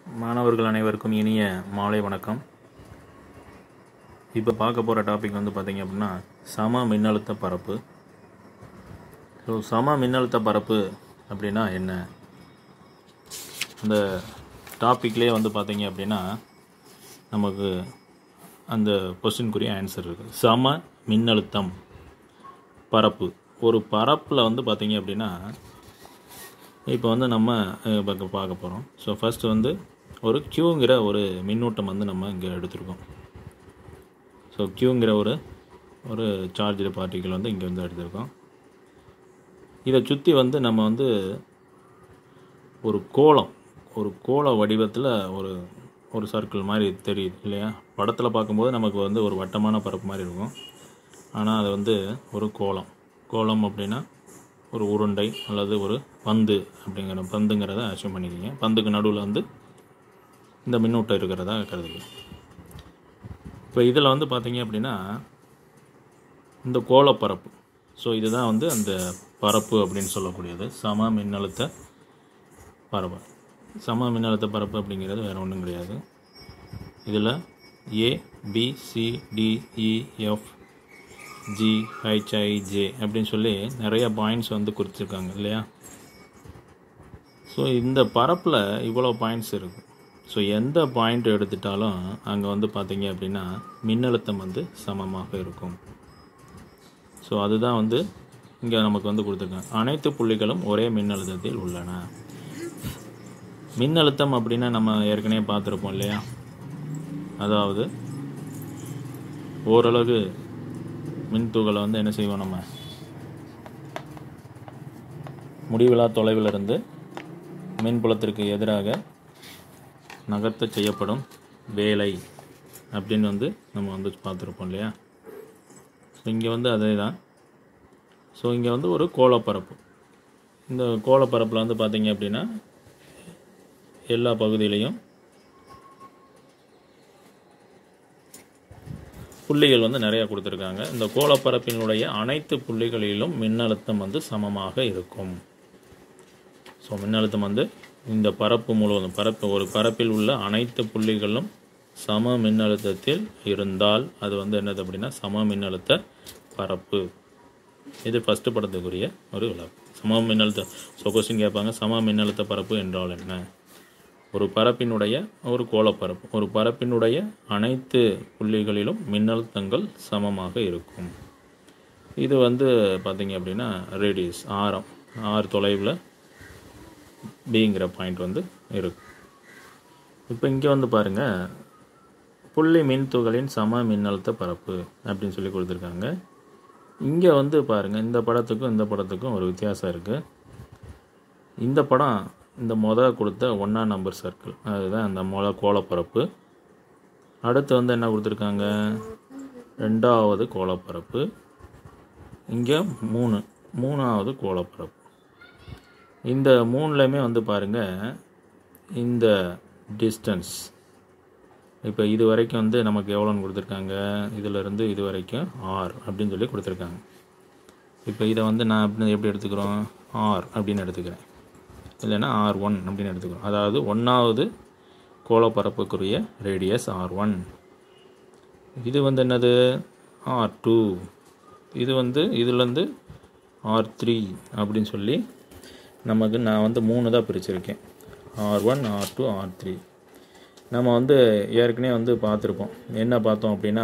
மாணவர்கள் அனைவருக்கும் இனிய மாலை வணக்கம் இப்போ பார்க்க போகிற டாபிக் வந்து பார்த்தீங்க அப்படின்னா சம மின்னழுத்த பரப்பு ஸோ சம மின்னழுத்த பரப்பு அப்படின்னா என்ன அந்த டாப்பிக்லேயே வந்து பார்த்தீங்க அப்படின்னா நமக்கு அந்த கொஸ்டின்குரிய ஆன்சர் இருக்குது சம மின்னழுத்தம் பரப்பு ஒரு பரப்பில் வந்து பார்த்தீங்க அப்படின்னா இப்போ வந்து நம்ம அஹ், இப்போ பார்க்க போகிறோம் ஸோ ஃபஸ்ட்டு வந்து ஒரு க்யூங்கிற ஒரு மின்னூட்டம் வந்து நம்ம இங்கே எடுத்திருக்கோம் ஸோ க்யூங்கிற ஒரு ஒரு சார்ஜர் பார்ட்டிகள் வந்து இங்கே வந்து எடுத்திருக்கோம் இதை சுற்றி வந்து நம்ம வந்து ஒரு கோலம் ஒரு கோல வடிவத்தில் ஒரு ஒரு சர்க்கிள் மாதிரி தெரியுது இல்லையா படத்தில் பார்க்கும்போது நமக்கு வந்து ஒரு வட்டமான பரப்பு மாதிரி இருக்கும் ஆனால் அது வந்து ஒரு கோலம் கோலம் அப்படின்னா ஒரு உருண்டை அல்லது ஒரு பந்து அப்படிங்கிற பந்துங்கிறத அசியூம் பண்ணிக்கிங்க பந்துக்கு நடுவில் வந்து இந்த மின்னூட்டம் இருக்கிறதா கருதுங்க இப்போ இதில் வந்து பார்த்தீங்க அப்படின்னா இந்த கோலப்பரப்பு ஸோ இதுதான் வந்து அந்த பரப்பு அப்படின்னு சொல்லக்கூடியது சம மின்னழுத்த பரப்பு சம மின்னழுத்த பரப்பு அப்படிங்கிறது வேறு ஒன்றும் கிடையாது இதில் A B C D E F G H I J அப்படின்னு சொல்லி நிறைய பாயிண்ட்ஸ் வந்து குறிச்சிருக்காங்க இல்லையா ஸோ இந்த பரப்பில் இவ்வளோ பாயிண்ட்ஸ் இருக்குது ஸோ எந்த பாயிண்ட் எடுத்துட்டாலும் அங்கே வந்து பார்த்தீங்க அப்படின்னா மின்னழுத்தம் வந்து சமமாக இருக்கும் ஸோ அதுதான் வந்து இங்கே நமக்கு வந்து கொடுத்துருக்காங்க அனைத்து புள்ளிகளும் ஒரே மின்னழுத்தத்தில் உள்ளன மின்னழுத்தம் அப்படின்னா நம்ம ஏற்கனவே பார்த்துருப்போம் இல்லையா அதாவது ஓரளவு மின்துகளை வந்து என்ன செய்வோம் நம்ம முடிவிலா தொலைவில் இருந்து மின்புலத்திற்கு எதிராக நகர்த்த செய்யப்படும் வேலை அப்படின்னு வந்து நம்ம வந்து பார்த்துருப்போம் இல்லையா ஸோ இங்கே வந்து அதே தான் ஸோ இங்கே வந்து ஒரு கோலப்பரப்பு இந்த கோலப்பரப்பில் வந்து பார்த்தீங்க அப்படின்னா எல்லா பகுதியிலையும் புள்ளிகள் வந்து நிறையா கொடுத்துருக்காங்க இந்த கோளப்பரப்பினுடைய அனைத்து புள்ளிகளிலும் மின்னழுத்தம் வந்து சமமாக இருக்கும் ஸோ மின்னழுத்தம் வந்து இந்த பரப்பு முழுவதும் பரப்பு ஒரு பரப்பில் உள்ள அனைத்து புள்ளிகளும் சம மின்னழுத்தத்தில் இருந்தால் அது வந்து என்னது அப்படின்னா சம மின்னழுத்த பரப்பு இது ஃபஸ்ட்டு படத்துக்குரிய ஒரு விளக்கம் சம மின்னழுத்த ஸோ கொஸ்டின் கேட்பாங்க சம மின்னழுத்த பரப்பு என்றால் என்ன ஒரு பரப்பினுடைய ஒரு கோளப்பரப்பு ஒரு பரப்பினுடைய அனைத்து புள்ளிகளிலும் மின்னழுத்தங்கள் சமமாக இருக்கும் இது வந்து பார்த்தீங்க அப்படின்னா ரேடியஸ் ஆரம் ஆறு தொலைவில் பிங்கிற பாயிண்ட் வந்து இருக்கும் இப்போ இங்கே வந்து பாருங்கள் புள்ளி மின்துகளின் சம மின்னழுத்த பரப்பு அப்படின்னு சொல்லி கொடுத்துருக்காங்க இங்கே வந்து பாருங்கள் இந்த படத்துக்கும் இந்த படத்துக்கும் ஒரு வித்தியாசம் இருக்குது இந்த படம் இந்த மொத கொடுத்த ஒன்றா நம்பர் சர்க்கிள் அதுதான் அந்த மொத கோலப்பரப்பு அடுத்து வந்து என்ன கொடுத்துருக்காங்க ரெண்டாவது கோலப்பரப்பு இங்கே மூணு மூணாவது கோலப்பரப்பு இந்த மூணுலையுமே வந்து பாருங்கள் இந்த டிஸ்டன்ஸ் இப்போ இது வரைக்கும் வந்து நமக்கு எவ்வளோன்னு கொடுத்துருக்காங்க இதிலிருந்து இது வரைக்கும் ஆர் அப்படின்னு சொல்லி கொடுத்துருக்காங்க இப்போ இதை வந்து நான் எப்படி எப்படி எடுத்துக்கிறோம் ஆர் அப்படின்னு எடுத்துக்கிறேன் இல்லைன்னா ஆர் ஒன் அப்படின்னு எடுத்துக்கிறோம் அதாவது ஒன்றாவது கோளப்பரப்புக்குரிய ரேடியஸ் ஆர் ஒன் இது வந்து என்னது ஆர் டூ இது வந்து இதுலேருந்து ஆர் த்ரீ அப்படின்னு சொல்லி நமக்கு நான் வந்து மூணு தான் பிரிச்சிருக்கேன் R one R two R three நம்ம வந்து ஏற்கனவே வந்து பார்த்துருப்போம் என்ன பார்த்தோம் அப்படின்னா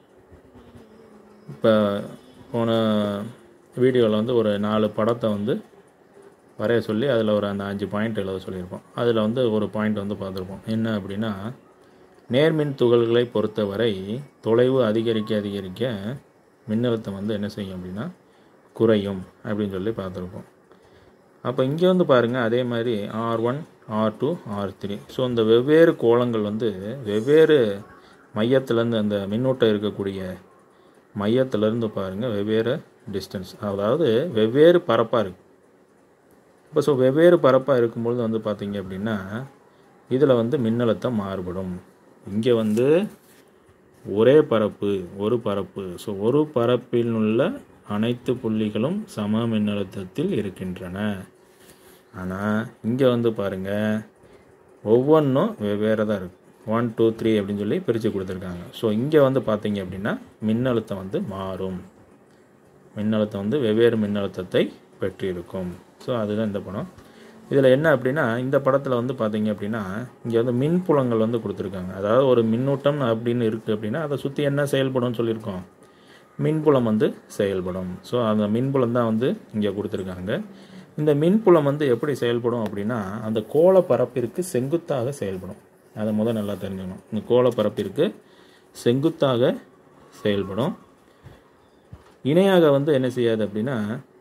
இப்போ போன வீடியோவில் வந்து ஒரு நாலு படத்தை வந்து வரைய சொல்லி அதில் ஒரு அந்த அஞ்சு பாயிண்ட் எழுத சொல்லியிருப்போம் அதில் வந்து ஒரு பாயிண்ட் வந்து பார்த்துருப்போம் என்ன அப்படின்னா நேர்மின் துகள்களை பொறுத்தவரை தொலைவு அதிகரிக்க அதிகரிக்க மின்னழுத்தம் வந்து என்ன செய்யும் அப்படின்னா குறையும் அப்படின்னு சொல்லி பார்த்துருப்போம் அப்போ இங்கே வந்து பாருங்கள் அதே மாதிரி R one R two R three so இந்த வெவ்வேறு கோலங்கள் வந்து வெவ்வேறு மையத்துலேருந்து அந்த மின்னூட்டம் இருக்கக்கூடிய மையத்திலேருந்து பாருங்கள் வெவ்வேறு டிஸ்டன்ஸ் அதாவது வெவ்வேறு பரப்பாக இருக்குது இப்போ ஸோ வெவ்வேறு பரப்பாக இருக்கும்பொழுது வந்து பார்த்தீங்க அப்படின்னா இதில் வந்து மின்னழுத்தம் மாறுபடும் இங்கே வந்து ஒரே பரப்பு ஒரு பரப்பு ஸோ ஒரு பரப்பில் உள்ள அனைத்து புள்ளிகளும் சம மின்னழுத்தத்தில் இருக்கின்றன ஆனால் இங்கே வந்து பாருங்கள் ஒவ்வொன்றும் வெவ்வேறு தான் இருக்குது ஒன் டூ த்ரீ அப்படின்னு சொல்லி பிரித்து கொடுத்துருக்காங்க ஸோ இங்கே வந்து பார்த்தீங்க அப்படின்னா மின்னழுத்தம் வந்து மாறும் மின்னழுத்தம் வந்து வெவ்வேறு மின்னழுத்தத்தை பெற்றிருக்கும் ஸோ அதுதான் இந்த படம் இதில் என்ன அப்படின்னா இந்த படத்தில் வந்து பார்த்தீங்க அப்படின்னா இங்கே வந்து மின்புலங்கள் வந்து கொடுத்துருக்காங்க அதாவது ஒரு மின்னூட்டம் அப்படின்னு இருக்குது அப்படின்னா அதை சுற்றி என்ன செயல்படும்னு சொல்லியிருக்கோம் மின்புலம் வந்து செயல்படும் ஸோ அந்த மின்புலம் தான் வந்து இங்கே கொடுத்துருக்காங்க இந்த மின்புலம் வந்து எப்படி செயல்படும் அப்படின்னா அந்த கோள பரப்பிற்கு செங்குத்தாக செயல்படும் அதை முதல் நல்லா தெரிஞ்சுக்கணும் இந்த கோள பரப்பிற்கு செங்குத்தாக செயல்படும் இணையாக வந்து என்ன செய்யாது அப்படின்னா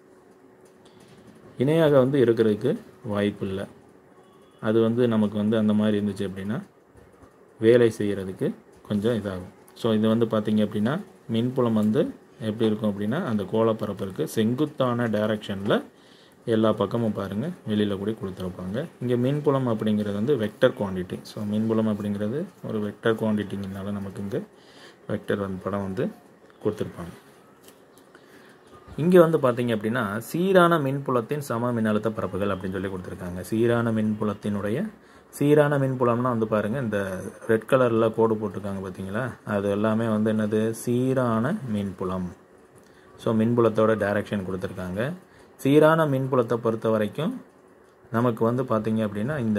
இணையாக வந்து இருக்கிறதுக்கு வாய்ப்பு இல்லை அது வந்து நமக்கு வந்து அந்த மாதிரி இருந்துச்சு அப்படின்னா வேலை செய்கிறதுக்கு கொஞ்சம் இதாகும் ஸோ இது வந்து பார்த்திங்க அப்படின்னா மின்புலம் வந்து எப்படி இருக்கும் அப்படின்னா அந்த கோளப்பரப்பிற்கு செங்குத்தான டைரக்ஷனில் எல்லா பக்கமும் பாருங்கள் வெளியில் கூட கொடுத்துருப்பாங்க இங்கே மின்புலம் அப்படிங்கிறது வந்து வெக்டர் குவான்டிட்டி ஸோ மின்புலம் அப்படிங்கிறது ஒரு வெக்டர் குவான்டிட்டிங்கிறனால நமக்கு இங்கே வெக்டர் வந்து படம் வந்து கொடுத்துருப்பாங்க இங்கே வந்து பார்த்தீங்க அப்படின்னா சீரான மின்புலத்தின் சம மின்னழுத்த பரப்புகள் அப்படின்னு சொல்லி கொடுத்துருக்காங்க சீரான மின்புலத்தினுடைய சீரான மின்புலம்னா வந்து பாருங்கள் இந்த ரெட் கலரில் கோடு போட்டிருக்காங்க பார்த்தீங்களா அது எல்லாமே வந்து என்னது சீரான மின்புலம் ஸோ மின்புலத்தோட டைரக்ஷன் கொடுத்துருக்காங்க சீரான மின்புலத்தை பொறுத்த வரைக்கும் நமக்கு வந்து பார்த்தீங்க அப்படின்னா இந்த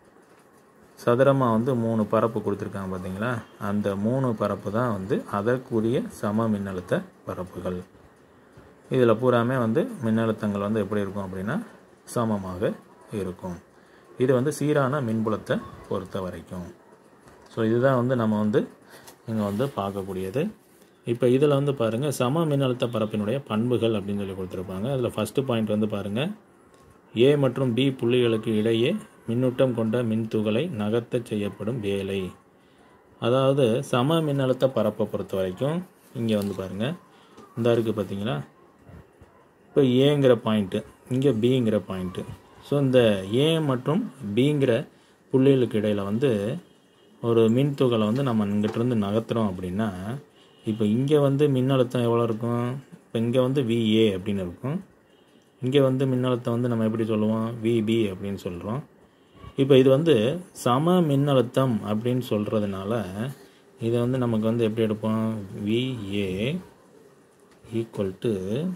சதுரமாக வந்து மூணு பரப்பு கொடுத்துருக்காங்க பார்த்தீங்களா அந்த மூணு பரப்பு தான் வந்து அதற்குரிய சம மின்னழுத்த பரப்புகள் இதில் பூராமே வந்து மின்னழுத்தங்கள் வந்து எப்படி இருக்கும் அப்படின்னா சமமாக இருக்கும் இது வந்து சீரான மின்புலத்தை பொறுத்த வரைக்கும் ஸோ இதுதான் வந்து நம்ம வந்து இங்கே வந்து பார்க்கக்கூடியது இப்போ இதில் வந்து பாருங்கள் சம மின்னழுத்த பரப்பினுடைய பண்புகள் அப்படின்னு சொல்லி கொடுத்துருப்பாங்க அதில் ஃபஸ்ட்டு பாயிண்ட் வந்து பாருங்கள் ஏ மற்றும் பி புள்ளிகளுக்கு இடையே மின்னூட்டம் கொண்ட மின்துகளை நகர்த்தச் செய்யப்படும் வேலை அதாவது சம மின்னழுத்த பரப்பை பொறுத்த வரைக்கும் இங்கே வந்து பாருங்கள் இந்த இருக்குது பார்த்தீங்களா இப்போ ஏங்கிற பாயிண்ட்டு இங்கே பிங்கிற பாயிண்ட்டு ஸோ இந்த ஏ மற்றும் பிங்கிற புள்ளிகளுக்கு இடையில் வந்து ஒரு மின்துகளை வந்து நம்ம இங்கிட்டிருந்து நகர்த்துறோம் அப்படின்னா இப்போ இங்கே வந்து மின்னழுத்தம் எவ்வளோ இருக்கும் இப்போ இங்கே வந்து விஏ அப்படின்னு இருக்கும் இங்கே வந்து மின்னழுத்தம் வந்து நம்ம எப்படி சொல்லுவோம் விபி அப்படின்னு சொல்கிறோம் இப்போ இது வந்து சம மின்னழுத்தம் அப்படின்னு சொல்கிறதுனால இதை வந்து நமக்கு வந்து எப்படி எடுப்போம் விஏ ஈக்குவல் டு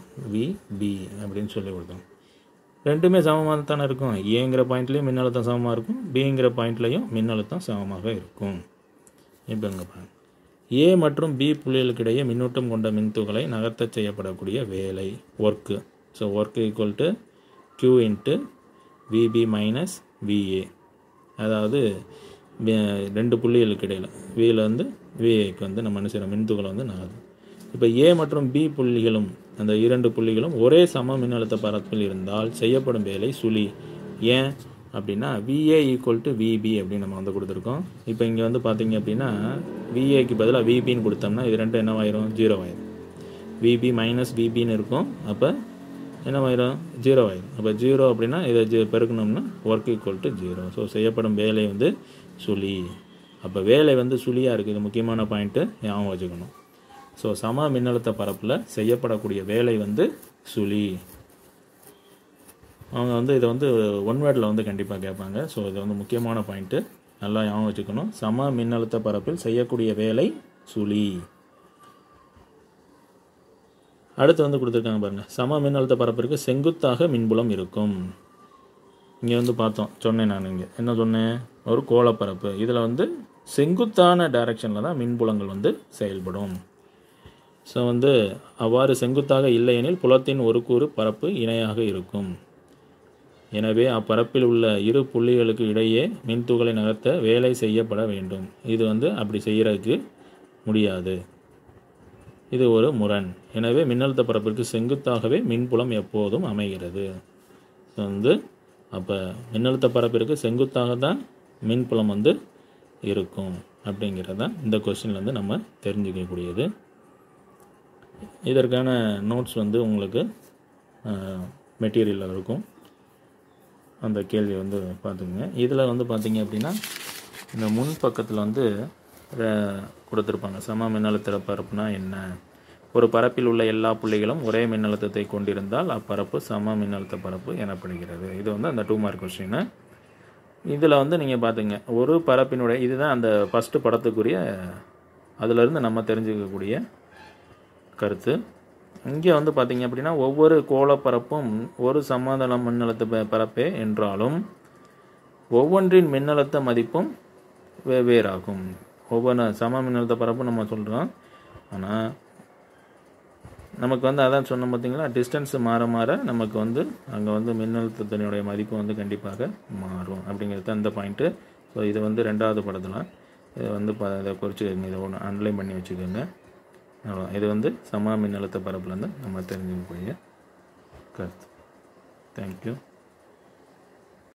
விபி அப்படின்னு சொல்லி கொடுத்தோம் ரெண்டுமே சமமாக தானே இருக்கும் ஏங்கிற பாயிண்ட்லேயும் மின்னழுத்தம் சமமாக இருக்கும் பிங்கிற பாயிண்ட்லேயும் மின்னழுத்தம் சமமாக இருக்கும் இப்போ இங்கே பாருங்க ஏ மற்றும் பி புள்ளிகளுக்கு இடையே மின்னூட்டம் கொண்ட மின்துகளை நகர்த்தச் செய்யப்படக்கூடிய வேலை work so work equal to Q into VB minus VA அதாவது வே- ரெண்டு புள்ளிகளுக்கு இடையில் வியில் வந்து விஏக்கு வந்து நம்ம என்ன செய்கிறோம் மின்துகளை வந்து நகரும் இப்போ ஏ மற்றும் பி புள்ளிகளும் அந்த இரண்டு புள்ளிகளும் ஒரே சம மின்னழுத்த பரப்பில் இருந்தால் செய்யப்படும் வேலை சுழி ஏன் அப்படின்னா விஏ ஈக்குவல் டு விபி அப்படின்னு நம்ம வந்து கொடுத்துருக்கோம் இப்போ இங்கே வந்து பார்த்தீங்க அப்படின்னா விஏக்கு பதிலாக விபின்னு கொடுத்தோம்னா இது ரெண்டும் என்னவாயிரும் ஜீரோ ஆயிரும் விபி மைனஸ் விபின்னு இருக்கும் அப்போ என்னவாயிரும் ஜீரோ ஆயிரும் அப்போ ஜீரோ அப்படின்னா இதை ஜீ பெருக்கணும்னா work equal to zero so செய்யப்படும் வேலை வந்து சுழி அப்போ வேலை வந்து சுழியாக இருக்குது இது முக்கியமான பாயிண்ட்டு ஞாபகம் வச்சுக்கணும் ஸோ சம மின்னழுத்த பரப்பில் செய்யப்படக்கூடிய வேலை வந்து சுழி அவங்க வந்து இதை வந்து ஒன் வேர்டில் வந்து கண்டிப்பாக கேட்பாங்க ஸோ இது வந்து முக்கியமான பாயிண்ட்டு நல்லா ஞாபகம் வச்சுக்கணும் சம மின்னழுத்த பரப்பில் செய்யக்கூடிய வேலை சுழி அடுத்து வந்து கொடுத்துருக்காங்க பாருங்க சம மின்னழுத்த பரப்பிற்கு செங்குத்தாக மின்புலம் இருக்கும் இங்கே வந்து பார்த்தோம் சொன்னேன் நான் இங்கே என்ன சொன்னேன் ஒரு கோளப்பரப்பு இதில் வந்து செங்குத்தான டைரக்ஷனில் தான் மின்புலங்கள் வந்து செயல்படும் ஸோ வந்து அவ்வாறு செங்குத்தாக இல்லையெனில் புலத்தின் ஒரு கூறு பரப்பு இணையாக இருக்கும் எனவே அப்பரப்பில் உள்ள இரு புள்ளிகளுக்கு இடையே மின்துகளை நகர்த்த வேலை செய்யப்பட வேண்டும் இது வந்து அப்படி செய்யறதுக்கு முடியாது இது ஒரு முரண் எனவே மின்னழுத்த பரப்பிற்கு செங்குத்தாகவே மின்புலம் எப்போதும் அமைகிறது ஸோ வந்து அப்போ மின்னழுத்த பரப்பிற்கு செங்குத்தாக தான் மின்புலம் வந்து இருக்கும் அப்படிங்கிறது தான் இந்த கொஸ்டின்லேருந்து நம்ம தெரிஞ்சுக்கக்கூடியது இதற்கான நோட்ஸ் வந்து உங்களுக்கு மெட்டீரியலில் இருக்கும் அந்த கேள்வி வந்து பார்த்துக்குங்க இதில் வந்து பார்த்தீங்க அப்படின்னா இந்த முன் பக்கத்தில் வந்து ர- கொடுத்துருப்பாங்க சம மின்னழுத்த பரப்புனா என்ன ஒரு பரப்பில் உள்ள எல்லா புள்ளிகளும் ஒரே மின்னழுத்தத்தை கொண்டிருந்தால் அப்பரப்பு சம மின்னழுத்த பரப்பு எனப்படுகிறது இது வந்து அந்த டூ மார்க் கொஸ்டின் இதில் வந்து நீங்கள் பார்த்துங்க ஒரு பரப்பினுடைய இதுதான் அந்த ஃபஸ்ட்டு படத்துக்குரிய அதிலிருந்து நம்ம தெரிஞ்சுக்கக்கூடிய கருத்து இங்கே வந்து பார்த்தீங்க அப்படின்னா ஒவ்வொரு கோளப்பரப்பும் ஒரு சமதள மின்னழுத்த ப- பரப்பே என்றாலும் ஒவ்வொன்றின் மின்னழுத்த மதிப்பும் வெவ்வேறாகும் ஒவ்வொரு சம மின்னழுத்த பரப்பும் நம்ம சொல்கிறோம் ஆனால் நமக்கு வந்து அதான் சொன்னோம் பார்த்தீங்களா டிஸ்டன்ஸ் மாற மாற நமக்கு வந்து அங்கே வந்து மின்னழுத்தத்தினுடைய மதிப்பு வந்து கண்டிப்பாக மாறும் அப்படிங்கிறது அந்த பாயிண்ட்டு ஸோ இது வந்து ரெண்டாவது படத்தில் இதை வந்து ப இதை குறித்து இதை ஒன்று அண்டர்லைன் பண்ணி வச்சுக்கோங்க அவ்வளோ இது வந்து சம மின்னழுத்த பரப்புலேருந்து நம்ம தெரிஞ்சுக்கக்கூடிய கருத்து தேங்க்யூ